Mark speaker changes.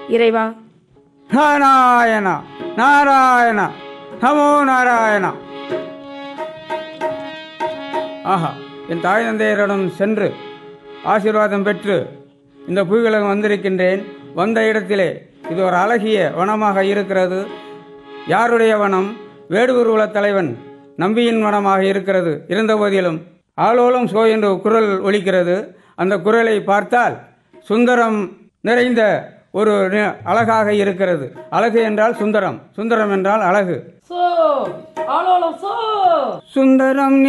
Speaker 1: இறைவா
Speaker 2: நாராயண நாராயண நமோ நாராயண ஆஹா என் தாய் தந்தையரிடம் சென்று ஆசீர்வாதம் பெற்று இந்த புவிகளும் வந்திருக்கின்றேன் வந்த இடத்திலே இது ஒரு அழகிய வனமாக இருக்கிறது யாருடைய வனம் வேடுவர் குலத் தலைவன் நம்பியின் வனமாக இருக்கிறது இருந்தபோதிலும் ஆலோலம் சோ என்று குரல் ஒலிக்கிறது அந்த குரலை பார்த்தால் சுந்தரம் நிறைந்த ஒரு நி- அழகாக இருக்கிறது அழகு என்றால் சுந்தரம் சுந்தரம் என்றால் அழகு
Speaker 3: சோ ஆலோலம் சோ
Speaker 2: சுந்தரம்